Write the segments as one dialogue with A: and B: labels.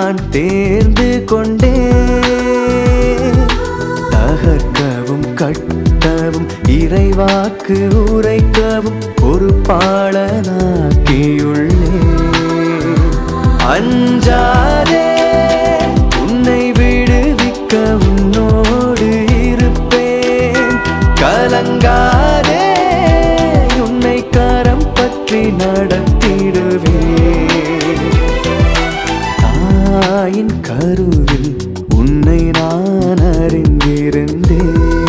A: நான் தேர்ந்து கொண்டேன் தகர்க்கவும் கட்டவும் இறைவாக்கு உரைக்கவும் ஒரு பாடனாக்கியுள்ளே அஞ்சாதே உன்னை விடுவிக்க உன்னோடு இருப்பேன் கலங்காதே உன்னை கரம் பற்றி நடத்திடுவேன் தாயின் கருவில் உன்னை நான் அறிந்திருந்தேன்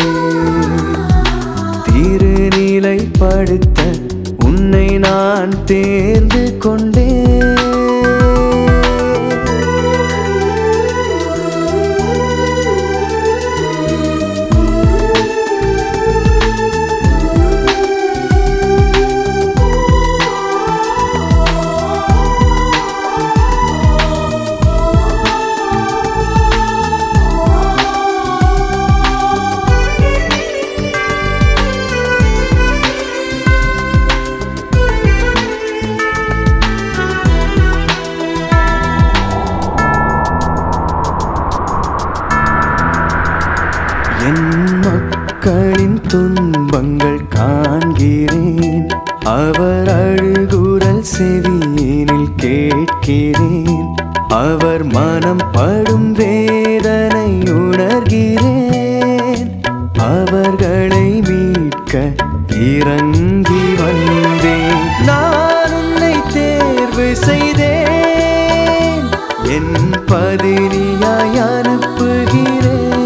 A: திருநிலைப்படுத்த உன்னை நான் தேர்ந்து கொண்டேன் என் மக்களின் துன்பங்கள் காண்கிறேன் அவர் அழுகுரல் செவியினில் கேட்கிறேன் அவர் மனம் படும் வேதனை உணர்கிறேன் அவர்களை மீட்க இறங்கி வந்தேன் நான் உன்னை தேர்வு செய்தேன் என் பதினியாய் அனுப்புகிறேன்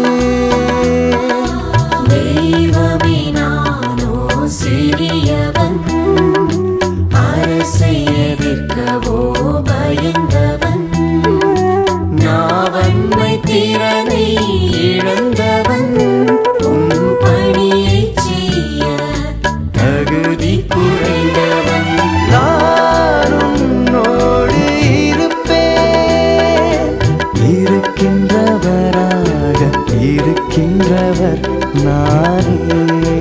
B: தெய்வமே நானோ சிறியவன் அரசை எதிர்க்கவோ பயந்தவன் நாவன்மை திறனை இழந்தவன் உன் பணியைச் செய்ய
A: தகுதி குறைந்தவன் நான் உன்னோடு இருப்பேன் இருக்கின்றவராக இருக்கின்றவர் நானே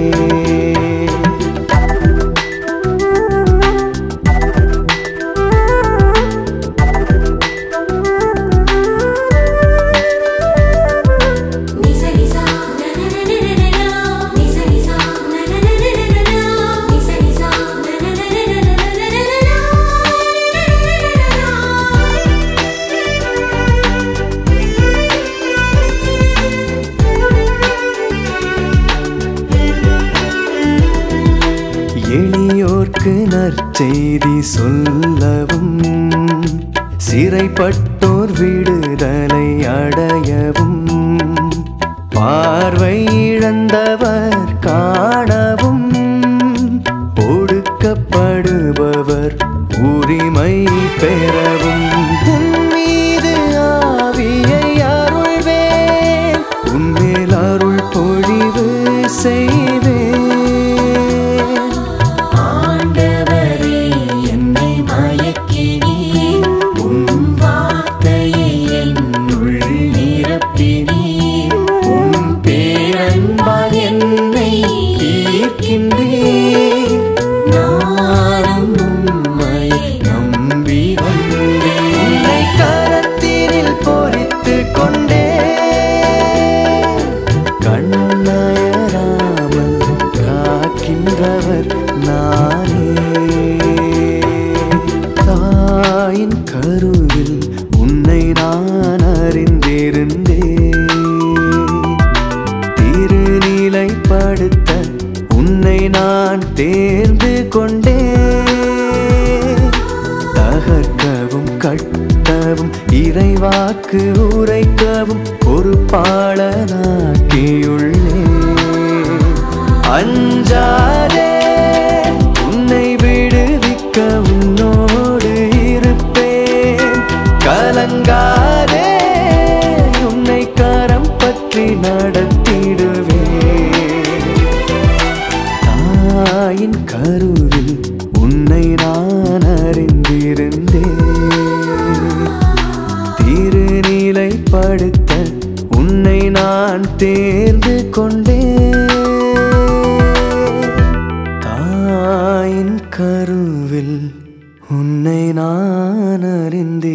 B: நிச நிசா நனனனனனனா நிச நிசா நனனனனனனா நிச நிசா
A: எளியோர்க்கு நற்செய்தி சொல்லவும் சிறைப்பட்டோர் விடுதலை அடையவும் பார்வை இழந்தவர் காணவும் ஒடுக்கப்படுபவர் உரிமை பெறவும் உன் மீது ஆவியை அருள்வேன் உன்மேல் அருள் பொழிவு செய்வேன்
B: ஆண்டவரே என்னை மயக்கினீர் உம் வார்த்தையை என்னுள் நிரப்பினீர் உம் பேரன்பால் என்னை ஈர்க்கின்றீர் நானும் உம்மை நம்பி வந்தேன்
A: உன்னை கரத்தினில் பொறித்து கொண்டே கண்ணயராமல் காக்கின்றவர் நானே தாயின் கருவில் உன்னை நான் அறிந்திருந்தேன் திருநிலைப்படுத்த உன்னை நான் தேர்ந்து கொண்டேன் தகர்க்கவும் கட்டவும் இறைவாக்கு உரைக்கவும் ஒரு பாடனாக்கியுள்ளே அஞ்சாதே உன்னை விடுவிக்க உன்னோடு இருப்பேன் கலங்காதே உன்னை கரம் பற்றி நடத்திடுவேன் தாயின் கருவில் உன்னை நான் அறிந்திருந்தேன் திருநிலைப்படுத்த உன்னை நான் தேர்ந்து கொண்டேன் தாயின் கருவில் உன்னை நான் அறிந்தேன்